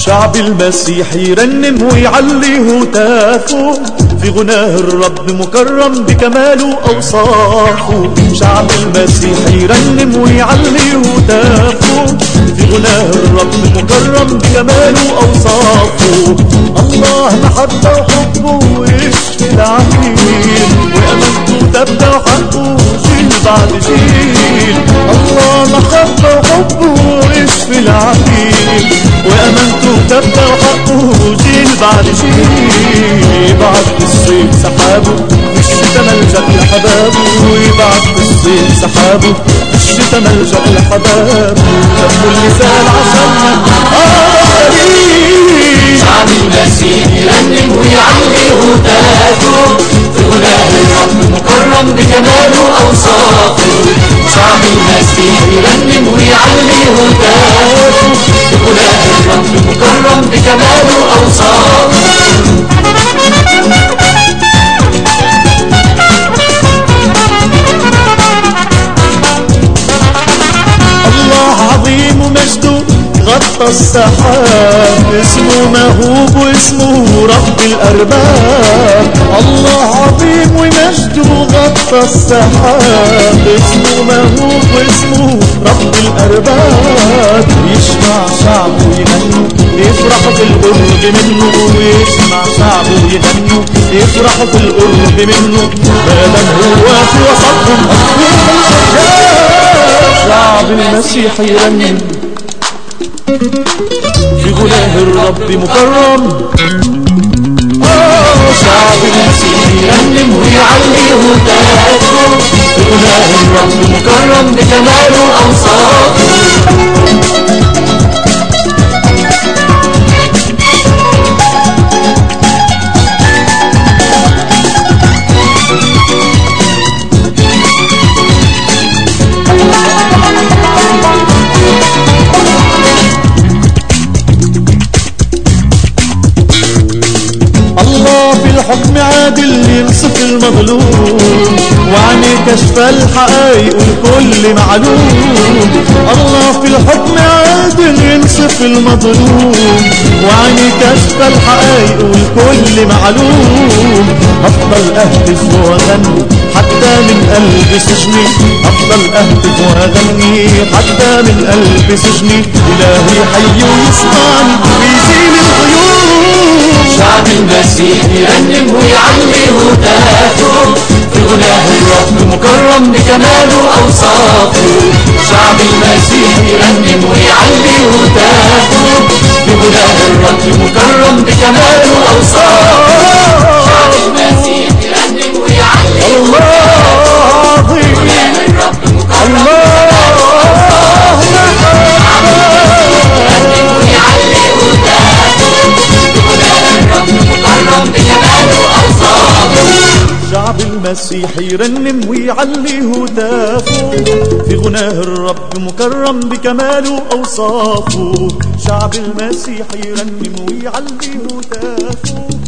شعب المسيح يرنم ويعلي هتافه في غناه الرب مكرم بكماله أوصافه شعب المسيح يرنم ويعلي هتافه في غناه الرب مكرم بكماله أوصافه الله محبة وحبه ويشفي العميل وأمانته تبدأ حقه جيل بعد جيل الله محبة وحبه ويشفي العميل وأمانته تبدأ حقه جيل بعد جيل بعد الصيف سحابه في الشتا ملجأ لحبابه ويبعت في الصيف سحابه في الشتا ملجأ لحبابه دمه اللسان عشاننا آه دليل شعب المسيح يرنم ويعلي هتافه في غناه الرب مكرم بكماله أوصافه شعب المسيح يرنم ويعلي هتافه في غناه الرب مكرم بكماله أوصافه الله عظيم ومجده غطى السحاب اسمه مهوب واسمه رب الأرباب الله عظيم ومجده غطى السحاب اسمه مهوب واسمه رب الأرباب يسمع شعبه يغنوا يفرحوا في القرب منه ويسمع شعبه يغنوا يفرحوا في القرب منه ما دام هو في وسطهم أصلهم شعب المسيح يرنم في غناه الرب مكرم آه، شعب المسيح يرنم ويعلي هتافه في غناه الرب مكرم بكماله أوصافه الله في الحكم عادل ينصف المظلوم وعني كشف الحقائق والكل معلوم الله في الحكم عادل ينصف المظلوم وعني كشف الحقائق والكل معلوم أفضل أهتف وأغني حتى من قلب سجني أفضل أهتف وأغني حتى من قلب سجني إلهي حي ويسمعني ويزيل الغيوم شعب المسيح يرنم ويعلي هتافه في غناه الرب مكرم بكماله أوصافه شعب المسيح يرنم ويعلي هتافه في غناه الرب مكرم بكماله أوصافه شعب المسيح يرنم ويعلي الله عظيم غناه الرب مكرم الله يرنم ويعلي هتافه في غناه الرب مكرم بكماله أوصافه شعب المسيح يرنم ويعلي هتافه في غناه الرب مكرم بكماله أوصافه شعب المسيح يرنم ويعلي هتافه